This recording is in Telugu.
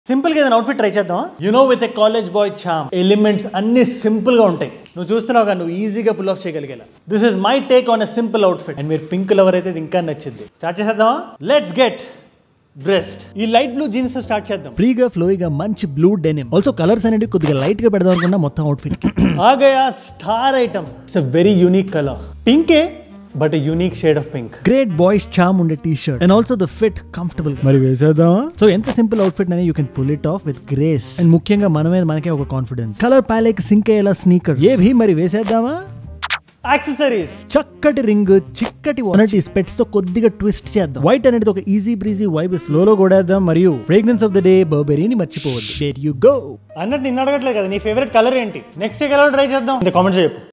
సింపుల్ గా ఏదైనా అవుట్ఫిట్ ట్రై చేద్దాం you know with a college boy charm elements అన్ని సింపుల్ గా ఉంటాయి నువ్వు చూస్తున్నావు కదా నువ్వు ఈజీగా పుల్ ఆఫ్ చేయగలిగేలా this is my take on a simple outfit and మీరు పింక్ లవర్ అయితే ఇది ఇంకా నచ్చింది స్టార్ట్ చేసేద్దాం లెట్స్ గెట్ బ్రెస్ట్ ఈ లైట్ బ్లూ జీన్స్ స్టార్ట్ చేద్దాం ఫ్రీగా ఫ్లోయిగా మంచి బ్లూ డెనిమ్ ఆల్సో కలర్స్ అనేవి కొద్దిగా లైట్ గా పెడదాం అనుకున్నా మొత్తం అవుట్ఫిట్ ఆ గయా star item it's a very unique colour పింకే but unique shade of pink great boys charm ఉండే T shirt and also the fit comfortable మరి వేసేద్దామా సో ఎంత సింపుల్ అవుట్ఫిట్ అని you can pull it off with grace and ముఖ్యంగా మన మీద మనకే ఒక కాన్ఫిడెన్స్ కలర్ ప్యాలెక్ సింక్ అయ్యేలా స్నీకర్ ఏ భీ మరి వేసేద్దామా యాక్సెసరీస్ చక్కటి రింగ్ చిక్కటి వనటి స్పెట్స్ తో కొద్దిగా ట్విస్ట్ చేద్దాం వైట్ అనేది ఒక ఈజీ బ్రీజీ వైబ్ స్లోలో కొడేద్దాం మరియు ఫ్రేగ్రెన్స్ ఆఫ్ ద డే బర్బెరీని మర్చిపోవద్దు డేర్ యు గో అన్నట్టు నిన్ను అడగట్లేదు కదా నీ ఫేవరెట్ కలర్ ఏంటి నెక్స్ట్ ఏ కలర్ ట్రై చేద్దాం కామెంట్స్ చెప్పు